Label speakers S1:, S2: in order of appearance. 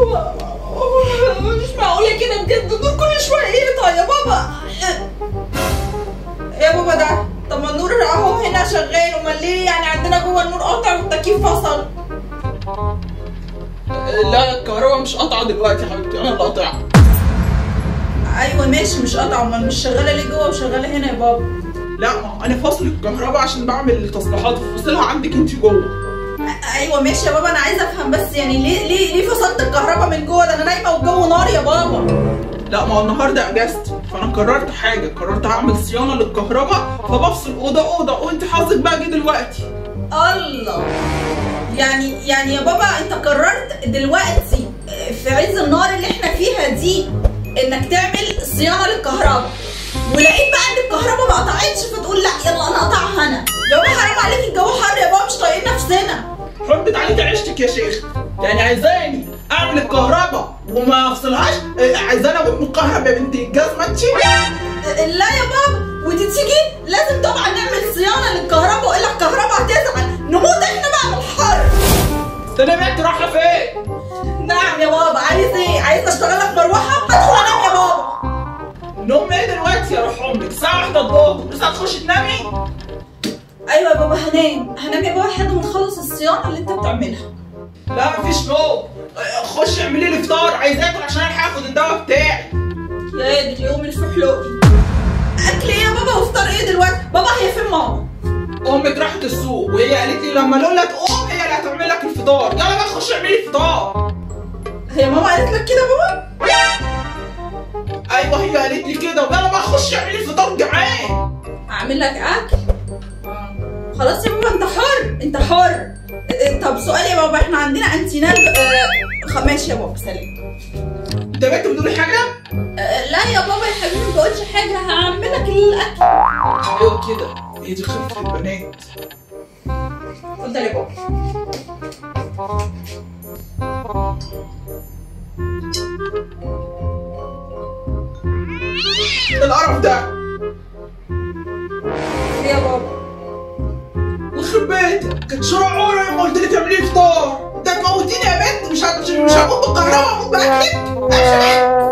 S1: مش معقولة كده بجد دول كل شوية يقطع يا بابا يا بابا ده طب ما النور اهو هنا شغال امال ليه يعني عندنا جوه النور قاطع والتكييف فصل
S2: لا الكهرباء مش قاطعه دلوقتي يا حبيبتي انا اللي قاطعها
S1: ايوه ماشي مش قاطعه امال مش شغاله ليه جوه وشغاله هنا يا بابا
S2: لا ما هو انا فاصل الكهرباء عشان بعمل تصليحات فاصلها عندك انت جوه
S1: ايوه ماشي يا بابا انا عايزه افهم بس يعني ليه ليه ليه فصلت الكهرباء من جوه ده انا نايمه والجو نار يا بابا
S2: لا ما هو النهارده اجازتي فانا قررت حاجه قررت اعمل صيانه للكهرباء فبفصل اوضه اوضه وانت حظك بقى جه دلوقتي
S1: الله يعني يعني يا بابا انت قررت دلوقتي في عز النار اللي احنا فيها دي انك تعمل صيانه للكهرباء ولقيت بقى ان الكهرباء ما قطعتش فتقول لا يلا انا اقطعها انا يا بابا حرام عليك الجو حر يا بابا مش طايقين نفسنا
S2: حطت عليك عيشتك يا شيخ يعني عايزاني اعمل الكهرباء وما افصلهاش إيه، عايزاني اموت من الكهرباء يا بنتي الجزمه انت
S1: لا يا بابا ودي تيجي لازم طبعا نعمل صيانه للكهرباء والا الكهرباء هتزعل نموت احنا بقى من الحر
S2: سلامات رايحه فين؟
S1: نعم يا بابا عايز ايه عايز اشتغل لك مروحه ادخل انام يا بابا
S2: نوم ايه دلوقتي يا روح امك الساعه 1 الظهر لسه هتخشي تنامي؟
S1: ايوه يا بابا هنام هنام يا بابا لحد ما نخلص الصيانه اللي انت بتعملها
S2: لا مفيش نوم إيه، خشي اعملي لي فطار عايز اكل عشان الحق اخد الدواء بتاعي
S1: يا دي اليوم اللي في حلوقي اكل ايه يا بابا وفطار ايه دلوقتي بابا هي فين ماما
S2: امك راحت السوق وهي قالت لي لما لولا تقوم هي اللي هتعمل لك الفطار يلا بقى خشي اعملي فطار
S1: هي ماما قالت لك كده يا بابا
S2: ايوه هي قالت لي كده ويلا بقى خشي اعملي فطار جعان
S1: اعمل لك اكل آه. خلاص يا بابا انت حر انت حر آه، طب سؤال يا بابا احنا عندنا انتينال آه خ- ماشي يا بابا سلام
S2: انت بنت بتقولي حاجه؟
S1: آه لا يا بابا يا حبيبي ما بقولش حاجه هعمل لك الاكل
S2: ايوه كده هي دي خفه البنات
S1: اتفضل يا بابا
S2: إيه القرف ده
S1: ايه يا بابا
S2: يخرب بيتك كانت شرعونه لما قلت لي تعملي لي فطار ده تموتيني يا بنت مش هت- مش هموت بالكهرباء هموت باكلك امشي